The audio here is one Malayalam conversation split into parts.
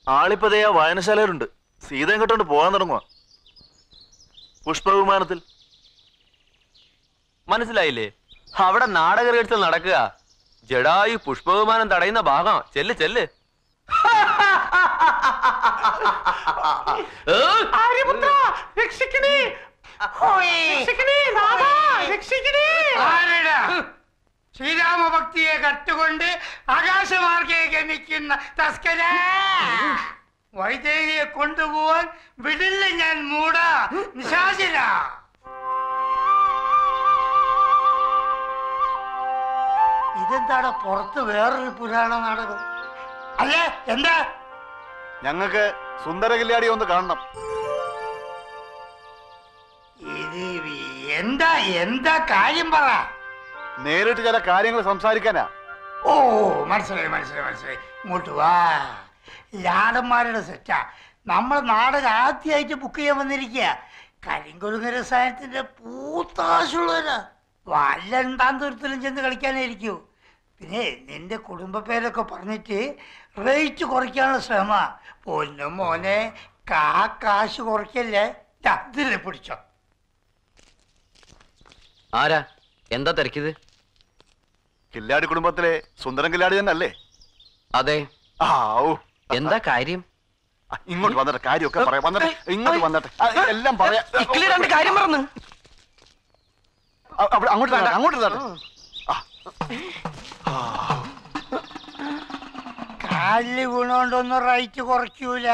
ആളിപ്പതേ ആ വായനശാലയിലുണ്ട് സീതയും കെട്ടോണ്ട് പോകാൻ തുടങ്ങുക പുഷ്പവിമാനത്തിൽ മനസ്സിലായില്ലേ അവിടെ നാടക റിഹേഴ്സൽ നടക്കുക ജഡായു പുഷ്പവിമാനം തടയുന്ന ഭാഗം ചെല്ല് ചെല്ല് ഏ? ആരെടാ? ശ്രീരാമഭക്തിയെ കട്ടുകൊണ്ട് ആകാശമാർഗേ ഗമിക്കുന്ന തസ്കര വൈദേഹിയെ കൊണ്ടുപോവാൻ വിടില്ല ഞാൻ മൂട നിശാചര ഇതെന്താടാ പുറത്ത് വേറൊരു പുരാണ നാടകം അല്ലേ എന്താ ഞങ്ങൾക്ക് സുന്ദര കില്ലാടി ഒന്ന് കാണണം ഇത് എന്താ എന്താ കാര്യം പറ നേരിട്ട് ചില കാര്യങ്ങൾ സംസാരിക്കാനാ ഓ മനസ്സിലായി മനസ്സിലായി മനസ്സിലായി ഇങ്ങോട്ട് വാ ലാടന്മാരുടെ സെറ്റാ നമ്മൾ നാടകം ആദ്യമായിട്ട് ബുക്ക് ചെയ്യാൻ വന്നിരിക്കുക കരിങ്കൊരുങ്ങ രസായനത്തിന്റെ പൂത്താശുള്ളവരാ വല്ല രണ്ടാന്തരത്തിലും ചെന്ന് കളിക്കാനായിരിക്കൂ പിന്നെ നിന്റെ കുടുംബ പേരൊക്കെ പറഞ്ഞിട്ട് റേറ്റ് കുറയ്ക്കാനുള്ള ശ്രമ പൊന്നു മോനെ കാ കാശ് കുറയ്ക്കല്ലേ ദാ, ഇതിലെ പിടിച്ചോ ആരാ എന്താ തിരക്കിയത് കില്ലാടി കുടുംബത്തിലെ സുന്ദരൻ കില്ലാടി തന്നെ അല്ലേ അതെ ആ ഓ എന്താ കാര്യം ആ, ഇങ്ങോട്ട് വന്നിട്ട് കാര്യമൊക്കെ പറയാം വന്നിട്ട് ഇങ്ങോട്ട് വന്നിട്ട് ആ, എല്ലാം പറയാം ഇക്കിളി രണ്ട് കാര്യം പറഞ്ഞു ആ, അവിടെ അങ്ങോട്ട് തരട്ടെ, അങ്ങോട്ട് തരട്ടെ. കാലില് വീണോണ്ടൊന്നും റേറ്റ് കുറയ്ക്കൂല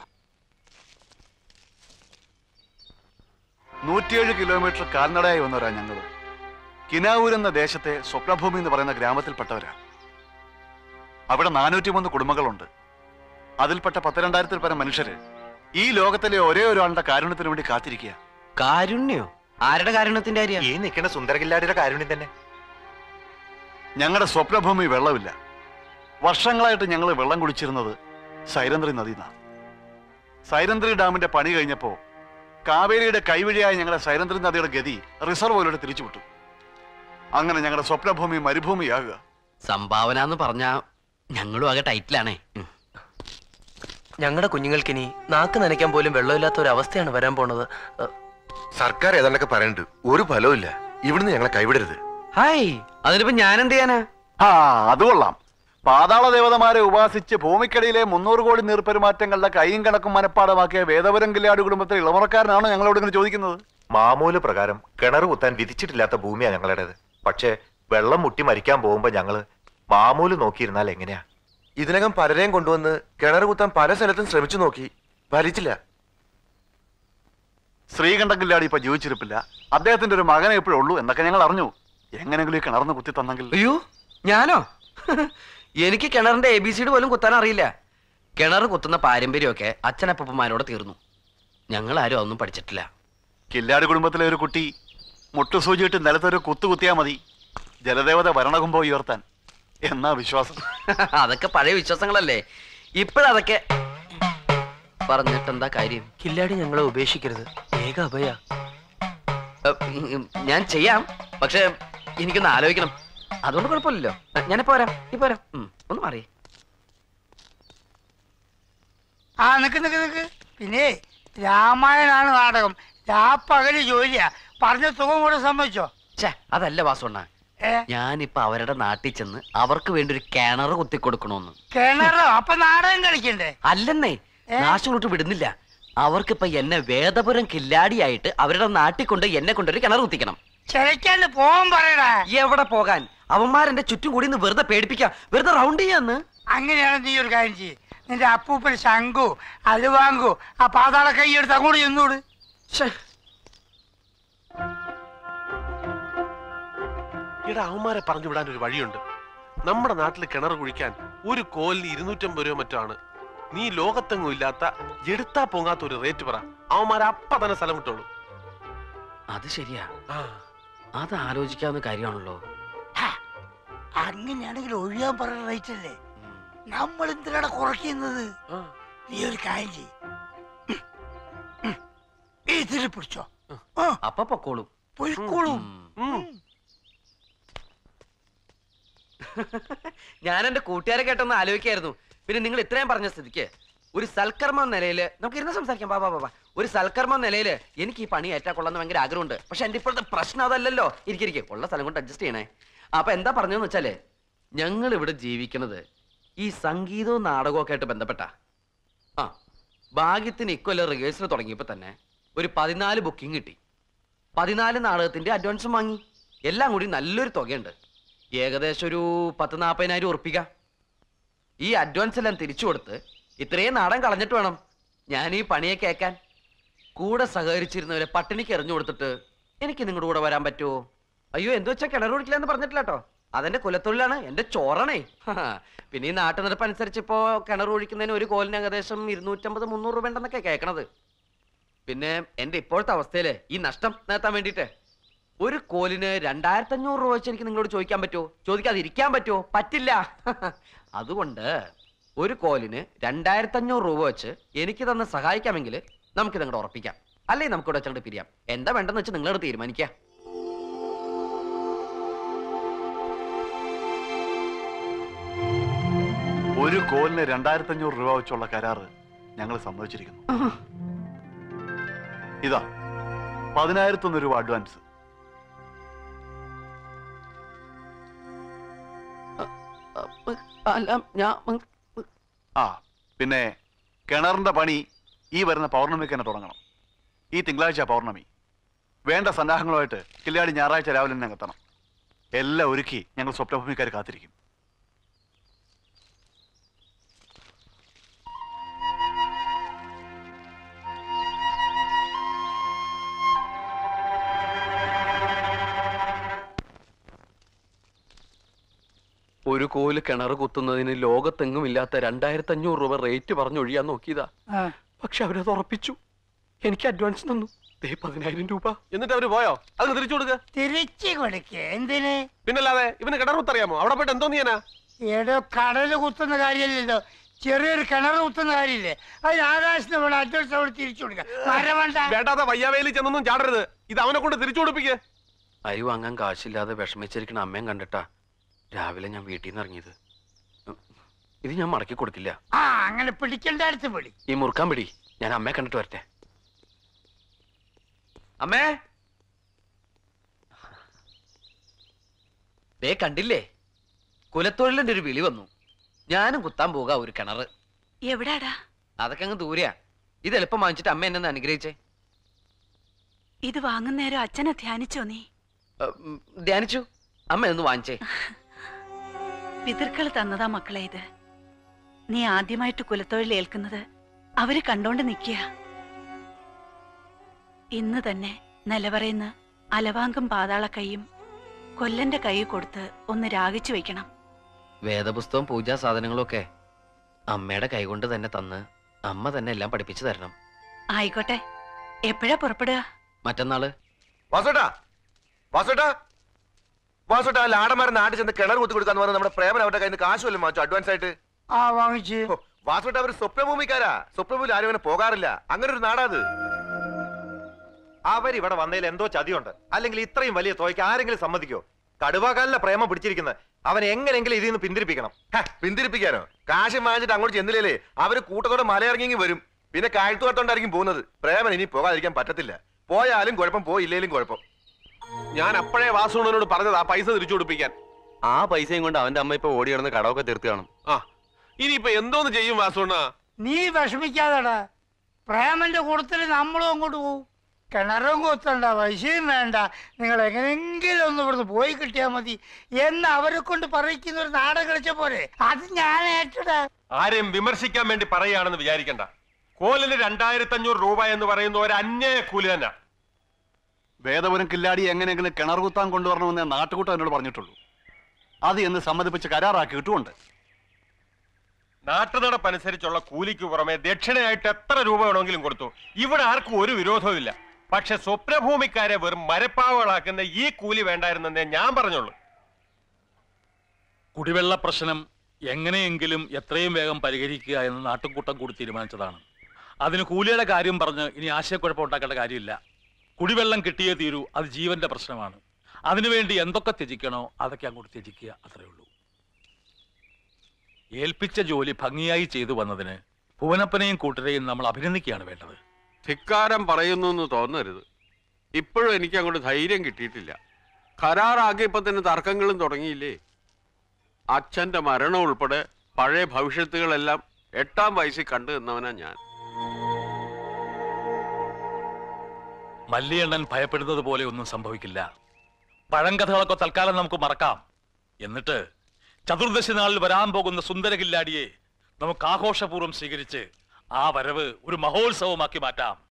നൂറ്റിയേഴ് കിലോമീറ്റർ കാൽനടയായി വന്നവരാ ഞങ്ങള് കിനാവൂർ എന്ന ദേശത്തെ സ്വപ്നഭൂമി എന്ന് പറയുന്ന ഗ്രാമത്തിൽപ്പെട്ടവരാ അവിടെ നാനൂറ്റി മൂന്ന് കുടുംബങ്ങളുണ്ട് അതിൽപ്പെട്ട പത്തിരണ്ടായിരത്തിൽ പരം മനുഷ്യര് ഈ ലോകത്തിലെ ഒരേ ഒരാളുടെ കാരുണ്യത്തിന് വേണ്ടി കാത്തിരിക്കുക കാരുണ്യോ ആരുടെ കാരുണ്യത്തിന്റെ കാര്യ ഈ നിൽക്കുന്ന സുന്ദരകില്ലാടിയുടെ കാരുണ്യം തന്നെ ഞങ്ങളുടെ സ്വപ്നഭൂമി വെള്ളമില്ല വർഷങ്ങളായിട്ട് ഞങ്ങൾ വെള്ളം കുടിച്ചിരുന്നത് സൈരന്ത്രി നദിന്നാ സൈരന്ത്രി ഡാമിന്റെ പണി കഴിഞ്ഞപ്പോ കാവേരിയുടെ കൈവഴിയായ ഞങ്ങളുടെ സൈരന്ത്രി നദിയുടെ ഗതി റിസർവോയിലൂടെ തിരിച്ചുവിട്ടു അങ്ങനെ ഞങ്ങളുടെ സ്വപ്നഭൂമി മരുഭൂമിയാകുക സംഭാവന എന്ന് പറഞ്ഞാ ഞങ്ങളും ആകെ ടൈറ്റിലാണേ ഉം. ഞങ്ങളുടെ കുഞ്ഞുങ്ങൾക്കിനി നാക്ക് നനയ്ക്കാൻ പോലും വെള്ളമില്ലാത്ത ഒരു അവസ്ഥയാണ് വരാൻ പോണത് ഏ, സർക്കാർ ഏതാണ്ടൊക്കെ പറയുന്നുണ്ട് ഒരു ഫലവും ഇല്ല ഇവിടുന്ന് ഞങ്ങളെ കൈവിടരുത് ഹായ് അതിനിപ്പോ ഞാൻ എന്ത് ചെയ്യാനാ ആ അത് കൊള്ളാം പാതാള ദേവതമാരെ ഉപാസിച്ച് ഭൂമിക്കടിയിലെ മുന്നൂറ് കോടി നീർപ്പെരുമാറ്റങ്ങളുടെ കൈയും കണക്കും മനപ്പാടമാക്കിയ വേദപുരം കില്ലാട് കുടുംബത്തിലെ ഇളമറക്കാരനാണോ ഞങ്ങളോട് ഇങ്ങനെ ചോദിക്കുന്നത് മാമൂല് പ്രകാരം കിണർ കുത്താൻ വിധിച്ചിട്ടില്ലാത്ത ഭൂമിയാ ഞങ്ങളുടേത് പക്ഷേ വെള്ളം മുട്ടി മരിക്കാൻ പോകുമ്പോ ഞങ്ങള് മാമൂല് നോക്കിയിരുന്നാൽ എങ്ങനെയാ ഇതിനകം പലരെയും കൊണ്ടുവന്ന് കിണർ കുത്താൻ പല സ്ഥലത്തും ശ്രമിച്ചു നോക്കി ഫലിച്ചില്ല ശ്രീകണ്ഠൻ കില്ലാടി ഇപ്പൊ ജീവിച്ചിരിപ്പില്ല അദ്ദേഹത്തിന്റെ ഒരു മകനെ എപ്പോഴും ഉള്ളൂ എന്നൊക്കെ ഞങ്ങൾ അറിഞ്ഞു എങ്ങനെങ്കിലും ഈ കിണർന്ന് കുത്തി തന്നെങ്കിൽ അയ്യോ ഞാനോ എനിക്ക് കിണറിന്റെ എ ബി സിഡ് പോലും കുത്താൻ അറിയില്ല കിണർ കുത്തുന്ന പാരമ്പര്യമൊക്കെ അച്ഛനപ്പന്മാരോട് തീർന്നു ഞങ്ങൾ ആരും അതൊന്നും പഠിച്ചിട്ടില്ല കില്ലാടി കുടുംബത്തിലെ ഒരു കുട്ടി മുട്ടുസൂചിയിട്ട് നിലത്തൊരു കുത്തു കുത്തിയാ മതി ജലദേവത ഭരണകുംഭം ഉയർത്താൻ എന്നാ വിശ്വാസം അതൊക്കെ പഴയ വിശ്വാസങ്ങളല്ലേ ഇപ്പോഴതൊക്കെ പറഞ്ഞിട്ടെന്താ കാര്യം കില്ലാടി ഞങ്ങളെ ഉപേക്ഷിക്കരുത് ഏക അഭയ ഏ, ഉം, ഞാൻ ചെയ്യാം പക്ഷെ എനിക്കൊന്ന് ആലോചിക്കണം അതുകൊണ്ട് കുഴപ്പമില്ലല്ലോ ഞാനിപ്പോ വരാം ഇപ്പൊ വരാം ഉം, ഒന്ന് മാറി ആ നിക്ക് നിക്ക് നിക്ക് പിന്നെ രാമായണാണ് നാടകം രാപ്പകല് ജോലിയാ പറഞ്ഞ തുകം കൂടെ സമ്മതിച്ചോ ഛേ അതല്ല വാസുണ്ണ ഏ ഞാനിപ്പോ അവരുടെ നാട്ടിൽ ചെന്ന് അവർക്ക് വേണ്ടി ഒരു കിണർ കുത്തി കൊടുക്കണോന്ന് കിണറോ അപ്പൊ നാടകം കളിക്കണ്ടേ അല്ലെന്നേ ഏ? നാശങ്ങളോട്ട് വിടുന്നില്ല അവർക്കിപ്പോ എന്നെ വേദപുരം കില്ലാടിയായിട്ട് അവരുടെ നാട്ടിൽ കൊണ്ട് എന്നെ കൊണ്ടൊരു കിണർ കുത്തിക്കണം ചിലക്കാണ്ട് പോവാൻ പറയടാ എവിടെ പോകാൻ അവന്മാരെന്റെ ചുറ്റും കൂടി നിന്ന് വെറുതെ പേടിപ്പിക്കാം വെറുതെ റൗണ്ട് ചെയ്യാന്ന് അങ്ങനെയാണ് നീ ഒരു കാര്യം ചെയ്യ് നിന്റെ അപ്പൂപ്പൻ ശങ്കു അലുവാങ്കു ആ പാതാള കൈയെടുത്ത് അങ്ങോട്ട് ചെന്നൂട് ശ്ശേ. ഇവിടെ അവന്മാരെ പറഞ്ഞു വിടാൻ ഒരു വഴിയുണ്ട് നമ്മുടെ നാട്ടിൽ കിണർ കുഴിക്കാൻ ഒരു കോലിന് ഇരുന്നൂറ്റമ്പത് രൂപ മറ്റോ ആണ് നീ ലോകത്തെങ്ങും ഇല്ലാത്ത എടുത്താ പൊങ്ങാത്ത ഒരു റേറ്റ് പറ അവന്മാരെ അപ്പ തന്നെ സ്ഥലം വിട്ടോളൂ അത് ശരിയാ ആ അത് ആലോചിക്കാവുന്ന കാര്യമാണല്ലോ അങ്ങനെയാണെങ്കിൽ ഒഴിയാൻ പറയുന്ന റേറ്റ് അല്ലേ ഉം. നമ്മൾ എന്തിനാണ് കുറയ്ക്കുന്നത് ആ. നീ ഒരു കാര്യം ചെയ്യ് ഉം, ഉം. ഇതിൽ പിടിച്ചോ ആ അപ്പൊ പൊക്കോളും പൊയ്ക്കോളും ഉം. ഉം. ഞാൻ എന്റെ കൂട്ടുകാരെ കേട്ടൊന്ന് ആലോചിക്കായിരുന്നു പിന്നെ നിങ്ങൾ ഇത്രയും പറഞ്ഞ സ്ഥിതിക്ക് ഒരു സൽക്കർമ്മ നിലയിൽ നമുക്ക് ഇരുന്ന് സംസാരിക്കാം ബാബാ ബാബാ ഒരു സൽക്കർമ്മ നിലയിൽ എനിക്ക് ഈ പണി ഏറ്റാ കൊള്ളാന്ന് ഭയങ്കര ആഗ്രഹമുണ്ട് പക്ഷെ എന്റെ ഇപ്പോഴത്തെ പ്രശ്നം അതല്ലല്ലോ ഇരിക്കും ഉള്ള സ്ഥലം കൊണ്ട് അഡ്ജസ്റ്റ് ചെയ്യണേ അപ്പൊ എന്താ പറഞ്ഞതെന്ന് വെച്ചാല് ഞങ്ങൾ ഇവിടെ ജീവിക്കണത് ഈ സംഗീതവും നാടകവും ഒക്കെ ആയിട്ട് ബന്ധപ്പെട്ട ആ ഭാഗ്യത്തിന് ഇക്കൊല്ലം റിഹേഴ്സൽ തുടങ്ങിയപ്പോൾ തന്നെ ഒരു പതിനാല് ബുക്കിംഗ് കിട്ടി പതിനാല് നാടകത്തിന്റെ അഡ്വാൻസും വാങ്ങി എല്ലാം കൂടി നല്ലൊരു തുകയുണ്ട് ഏകദേശം ഒരു പത്ത് നാൽപ്പതിനായിരം ഉറപ്പിക്കാം ഈ അഡ്വാൻസ് എല്ലാം തിരിച്ചു കൊടുത്ത് ഇത്രയും നാടൻ കളഞ്ഞിട്ട് വേണം ഞാൻ ഈ പണിയെ കേൾക്കാൻ കൂടെ സഹകരിച്ചിരുന്നവരെ പട്ടിണിക്ക് എറിഞ്ഞു കൊടുത്തിട്ട് എനിക്ക് നിങ്ങളുടെ കൂടെ വരാൻ പറ്റുമോ അയ്യോ എന്ത് വെച്ചാൽ കിണർ കുടിക്കില്ല എന്ന് പറഞ്ഞിട്ടില്ല കേട്ടോ അതെന്റെ കുലത്തൊഴിലാണ് എന്റെ ചോറണേ പിന്നെ ഈ നാട്ടു നിരപ്പ് അനുസരിച്ച് ഇപ്പോ കിണർ ഒഴിക്കുന്നതിന് ഒരു കോലിന് ഏകദേശം ഇരുന്നൂറ്റമ്പത് മുന്നൂറ് രൂപ ഉണ്ടെന്നൊക്കെ കേൾക്കണത് പിന്നെ എന്റെ ഇപ്പോഴത്തെ അവസ്ഥയില് ഈ നഷ്ടം നികത്താൻ വേണ്ടിയിട്ട് ഒരു കോലിന് രണ്ടായിരത്തി അഞ്ഞൂറ് രൂപ വെച്ച് എനിക്ക് നിങ്ങളോട് ചോദിക്കാൻ പറ്റുമോ ചോദിക്കാതിരിക്കാൻ പറ്റുമോ പറ്റില്ല അതുകൊണ്ട് ഒരു കോലിന് രണ്ടായിരത്തി അഞ്ഞൂറ് രൂപ വെച്ച് എനിക്ക് തന്ന് സഹായിക്കാമെങ്കിൽ നമുക്ക് നിങ്ങളുടെ ഉറപ്പിക്കാം അല്ലെങ്കിൽ നമുക്ക് ഇവിടെ വെച്ചങ്ങോട്ട് പിരിയാം എന്താ വേണ്ടെന്ന് വെച്ച് നിങ്ങളോട് തീരുമാനിക്കാം ഒരു കോലിന് രണ്ടായിരത്തി അഞ്ഞൂറ് രൂപ വെച്ചുള്ള കരാറ് ഞങ്ങൾ സമ്മതിച്ചിരിക്കുന്നു ഇതാ പതിനായിരത്തൊന്ന് രൂപ അഡ്വാൻസ് അല്ല ഞാൻ ആ പിന്നെ കിണറിന്റെ പണി ഈ വരുന്ന പൗർണമിക്ക് തന്നെ തുടങ്ങണം ഈ തിങ്കളാഴ്ച പൗർണമി വേണ്ട സന്നാഹങ്ങളുമായിട്ട് കില്ലാടി ഞായറാഴ്ച രാവിലെ തന്നെ എത്തണം എല്ലാം ഒരുക്കി ഞങ്ങൾ സ്വപ്നഭൂമിക്കാർ കാത്തിരിക്കും ഒരു കോല് കിണർ കുത്തുന്നതിന് ലോകത്തെങ്ങും ഇല്ലാത്ത രണ്ടായിരത്തി അഞ്ഞൂറ് രൂപ റേറ്റ് പറഞ്ഞൊഴിയാൻ നോക്കിയതാ ആ. പക്ഷെ അവരത് ഉറപ്പിച്ചു എനിക്ക് അഡ്വാൻസ് തന്നു ദേ പതിനായിരം രൂപ എന്നിട്ട് അവര് പോയോ അത് തിരിച്ചു കൊടുക്ക തിരിച്ചു കൊടുക്ക എന്തിന് പിന്നല്ലാതെ ഇവന് കിണർ കുത്തറിയാമോ അവിടെ പോയിട്ട് എന്തോ നീയാ ഏടോ കടല് കുത്തുന്ന കാര്യമില്ലല്ലോ ചെറിയൊരു കിണർ കുത്തുന്ന കാര്യമില്ലേ അതിന് ആകാശത്തിന് വേണം അഡ്വാൻസ് അവിടെ തിരിച്ചു കൊടുക്കാം മരവണ്ട വേണ്ടാതെ വയ്യാവേലി ചെന്നൊന്നും ചാടരുത് ഇത് അവനെ കൊണ്ട് തിരിച്ചു കൊടുപ്പിക്കേ അരി വാങ്ങാൻ കാശില്ലാതെ വിഷമിച്ചിരിക്കണ അമ്മയും കണ്ടിട്ടാ രാവിലെ ഞാൻ വീട്ടിൽ നിന്ന് ഇറങ്ങിയത് ഉം. ഇത് ഞാൻ മടക്കി കൊടുക്കില്ല ആ അങ്ങനെ പിടിക്കേണ്ട അടുത്ത് പിടി ഈ മുറുക്കാൻ പിടി ഞാൻ അമ്മയെ കണ്ടിട്ട് വരട്ടെ അമ്മേ ദേ കണ്ടില്ലേ കുലത്തൊഴിലിന്റെ ഒരു വിളി വന്നു ഞാനും കുത്താൻ പോകാ ഒരു കിണറ് എവിടാടാ അതൊക്കെ അങ്ങ് ദൂരെയാ ഇത് എളുപ്പം വാങ്ങിച്ചിട്ട് അമ്മ എന്നെ ഒന്ന് അനുഗ്രഹിച്ചേ ഇത് വാങ്ങുന്നേരം അച്ഛനെ ധ്യാനിച്ചോ നീ ഉം, ഉം, ധ്യാനിച്ചു അമ്മ ഒന്ന് വാങ്ങിച്ചേ പിതൃക്കൾ തന്നതാ മക്കളെ ഇത് നീ ആദ്യമായിട്ട് കുലത്തൊഴിൽ ഏൽക്കുന്നത് അവര് കണ്ടോണ്ട് നിക്കുക ഇന്ന് തന്നെ നിലവറയുന്ന് അലവാങ്കം പാതാള കൈയും കൊല്ലന്റെ കൈ കൊടുത്ത് ഒന്ന് രാഗിച്ചു വെക്കണം വേദപുസ്തകവും പൂജാ സാധനങ്ങളും ഒക്കെ അമ്മയുടെ കൈകൊണ്ട് തന്നെ തന്ന് അമ്മ തന്നെ എല്ലാം പഠിപ്പിച്ചു തരണം ആയിക്കോട്ടെ എപ്പോഴാ പുറപ്പെടുക മറ്റന്നാള് വാസുട്ടാ വാസുട്ടാ വാസുട്ടാ ലാടന്മാരെ നാട്ടിൽ ചെന്ന് കിണർ കുത്തി കൊടുക്കാന്ന് പറഞ്ഞ നമ്മുടെ പ്രേമൻ അവരുടെ കയ്യിൽ നിന്ന് കാശ് വല്ലതും വാങ്ങിച്ചു അഡ്വാൻസ് ആയിട്ട് ആ വാങ്ങിച്ച് ഹോ, വാസുട്ടാ അവര് സ്വപ്നഭൂമിക്കാരാ സ്വപ്നഭൂമിയിൽ ആരും അങ്ങനെ പോകാറില്ല അങ്ങനെ ഒരു നാടാത് അവരിവിടെ വന്നതിൽ എന്തോ ചതിയുണ്ട് അല്ലെങ്കിൽ ഇത്രയും വലിയ തുകയ്ക്ക് ആരെങ്കിലും സമ്മതിക്കോ കടുവാകാലിലെ പ്രേമം പിടിച്ചിരിക്കുന്നത് അവൻ എങ്ങനെയെങ്കിലും ഇതിൽ നിന്ന് പിന്തിരിപ്പിക്കണം ഹ, പിന്തിരിപ്പിക്കാനോ കാശ് വാങ്ങിച്ചിട്ട് അങ്ങോട്ട് ചെന്നില്ലേ അവര് കൂട്ടത്തോടെ മലയിറങ്ങി വരും പിന്നെ കാഴ്ത്തുകാത്തോണ്ടായിരിക്കും പോകുന്നത് പ്രേമൻ ഇനി പോകാതിരിക്കാൻ പറ്റത്തില്ല പോയാലും കുഴപ്പം പോയില്ലേലും കുഴപ്പം ഞാൻ അപ്പോഴേ വാസുണ്ണനോട് പറഞ്ഞത് ആ പൈസ തിരിച്ചു കൊടുപ്പിക്കാൻ ആ പൈസയും കൊണ്ട് അവന്റെ അമ്മ ഇപ്പൊ ഓടി കിടന്ന് കടമൊക്കെ തീർത്ത് കാണും ആ ഇനിയിപ്പൊ എന്തോന്ന് ചെയ്യും വാസുണ്ണ നീ വിഷമിക്കാതെടാ പ്രേമന്റെ കൂട്ടത്തിൽ നമ്മളും അങ്ങോട്ട് പോവും കിണറും കുത്തണ്ട പൈസയും വേണ്ട നിങ്ങൾ എങ്ങനെയെങ്കിലും ഒന്ന് ഇവിടുന്ന് പോയി കിട്ടിയാൽ മതി എന്ന് അവരെ കൊണ്ട് പറയിക്കുന്ന ഒരു നാടകം കളിച്ച പോലെ അത് ഞാൻ ഏറ്റടാ ആരെയും വിമർശിക്കാൻ വേണ്ടി പറയുകയാണെന്ന് വിചാരിക്കണ്ട കോലിന് രണ്ടായിരത്തി അഞ്ഞൂറ് രൂപ എന്ന് പറയുന്ന ഒരു അന്യായ കൂലി തന്നെ വേദപുരം കില്ലാടി എങ്ങനെയെങ്കിലും കിണർ കുത്താൻ കൊണ്ടുവരണമെന്ന് ഞാൻ നാട്ടുകൂട്ടം എന്നോട് പറഞ്ഞിട്ടുള്ളൂ അത് എന്ന് സമ്മതിപ്പിച്ച് കരാറാക്കി ഇട്ടുകൊണ്ട് നാട്ടുനടപ്പനുസരിച്ചുള്ള കൂലിക്ക് പുറമെ ദക്ഷിണയായിട്ട് എത്ര രൂപ വേണമെങ്കിലും കൊടുത്തു ഇവിടെ ആർക്കും ഒരു വിരോധവും ഇല്ല പക്ഷെ സ്വപ്നഭൂമിക്കാരെ വെറും മരപ്പാവകളാക്കുന്ന ഈ കൂലി വേണ്ടായിരുന്നെന്നേ ഞാൻ പറഞ്ഞുള്ളൂ കുടിവെള്ള പ്രശ്നം എങ്ങനെയെങ്കിലും എത്രയും വേഗം പരിഹരിക്കുക എന്ന് നാട്ടുകൂട്ടം കൂടി തീരുമാനിച്ചതാണ് അതിന് കൂലിയുടെ കാര്യം പറഞ്ഞ് ഇനി ആശയക്കുഴപ്പം ഉണ്ടാക്കേണ്ട കാര്യമില്ല കുടിവെള്ളം കിട്ടിയേ തീരൂ അത് ജീവന്റെ പ്രശ്നമാണ് അതിനുവേണ്ടി എന്തൊക്കെ ത്യജിക്കണോ അതൊക്കെ അങ്ങോട്ട് ത്യജിക്കുക അത്രേ ഉള്ളൂ ഏൽപ്പിച്ച ജോലി ഭംഗിയായി ചെയ്തു വന്നതിന് ഭുവനപ്പനെയും കൂട്ടരെയും നമ്മൾ അഭിനന്ദിക്കുകയാണ് വേണ്ടത് ധിക്കാരം പറയുന്നു എന്ന് തോന്നരുത് ഇപ്പോഴും എനിക്ക് അങ്ങോട്ട് ധൈര്യം കിട്ടിയിട്ടില്ല കരാറാക്കിയപ്പോ തന്നെ തർക്കങ്ങളും തുടങ്ങിയില്ലേ അച്ഛന്റെ മരണം ഉൾപ്പെടെ പഴയ ഭവിഷ്യത്തുകളെല്ലാം എട്ടാം വയസ്സിൽ കണ്ടു നിന്നവനാ ഞാൻ മല്ലിയണ്ണൻ ഭയപ്പെടുന്നത് പോലെ ഒന്നും സംഭവിക്കില്ല പഴങ്കഥകളൊക്കെ തൽക്കാലം നമുക്ക് മറക്കാം എന്നിട്ട് ചതുർദശി നാളിൽ വരാൻ പോകുന്ന സുന്ദരകില്ലാടിയെ നമുക്ക് ആഘോഷപൂർവ്വം സ്വീകരിച്ച് ആ വരവ് ഒരു മഹോത്സവമാക്കി മാറ്റാം